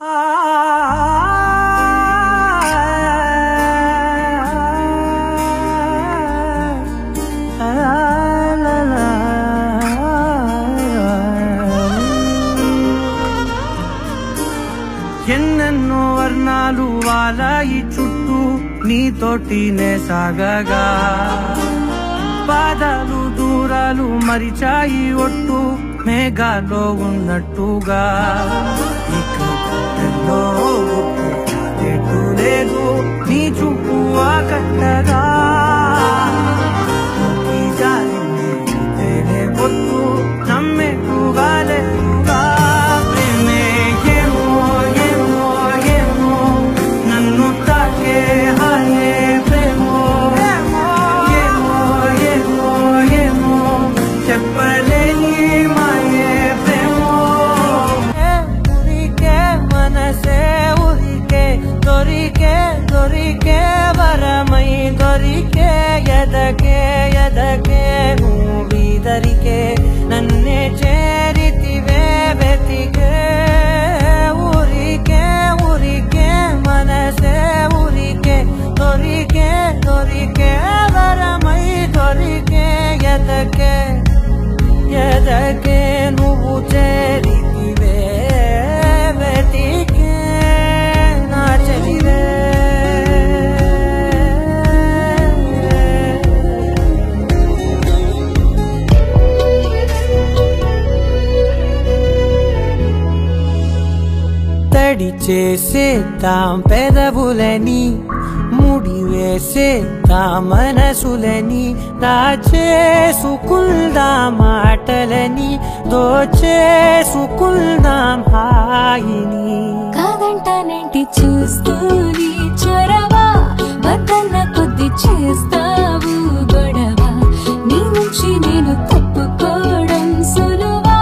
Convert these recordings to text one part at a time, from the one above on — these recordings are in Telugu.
ఎన్నెన్నో వర్ణాలు వాలాయి చుట్టూ నీతోటినే సాగగా పాదాలు దూరాలు మరిచాయి ఒట్టు మేఘాలో ఉన్నట్టుగా ఇక గుండెల్లో గుట్టు కాలేటు లేదు నీ చూపు ఆకట్టగా ఈ జాలిని తేనే పొత్తు నమ్మేట్టుగా లేదుగా ప్రేమే ఏమో ఏమో ఏమో నన్ను తాకే హాయే ప్రేమో ఏమో ఏమో ఏమో చెప్పలేని మాయే ప్రేమో ఉరికే మనసే ఉరికే దొరికే దొరికే వరమై దొరికే ఎదకే ఎదకే నువ్వీదరికే నన్నే చేరితివే వెతికే ఊరికే ఊరికే మనసే ఊరికే దొరికే దొరికే వరమై దొరికే ఎదకే ఎదకే నువ్వు చేరితివే వెతికే నా చెలివే తడి చేసేద్దాం పెదవులని ముడి వేసేద్దాం మనసులని దాచేసుకుందాం మాటలని దోచేసుకుందాం హాయిని కాదంటానంటి చూస్తూని చొరవా వద్దన్న కొద్ది చేస్తావు గొడవ నీ నుంచి నేను తప్పుకోవడం సులువా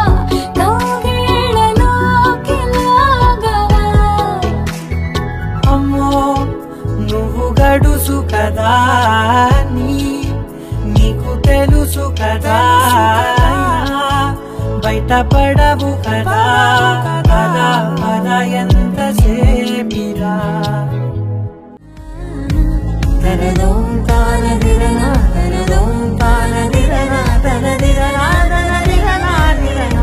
కౌగిళ్ళలోకి లాగవా అమ్మో నువ్వు గడుసు కదా నీ నీకు తెలుసు కదా బయట పడవు కదా కదా కదా ఎంత సేపిరా తనదోం తానదిరనా తనదోం తానదిరనా తనదిరనా తనదిరనా దిరనా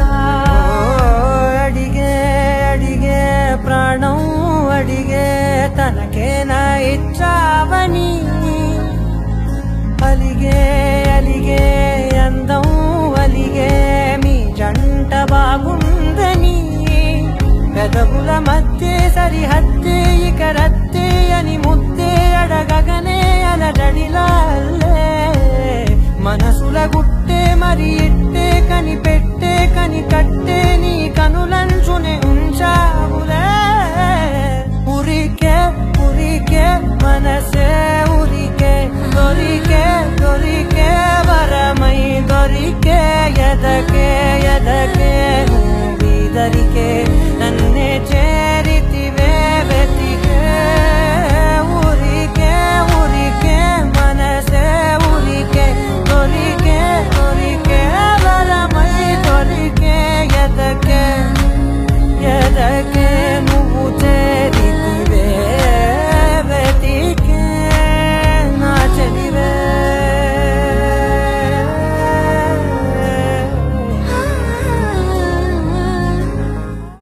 అడిగే అడిగే ప్రాణం అడిగే తనకేనా ఇచ్చావని అలిగే అలిగే అందం అలిగే మీ జంట బాగుందని పెదవుల మధ్య సరిహద్దే ఇక రత్తే అని ముద్దే అడగగనే అలడడిలాల్లే మనసుల గుట్టే మరి ఇట్టే కని పెట్టే కని కట్టే నీ కనులంచునే ఉంచావులే ఉరికే ఉరికే మనసే ఉరికే దొరికే దొరికే వరమై దొరికే ఎదకే ఎదకే నువ్వీదరికే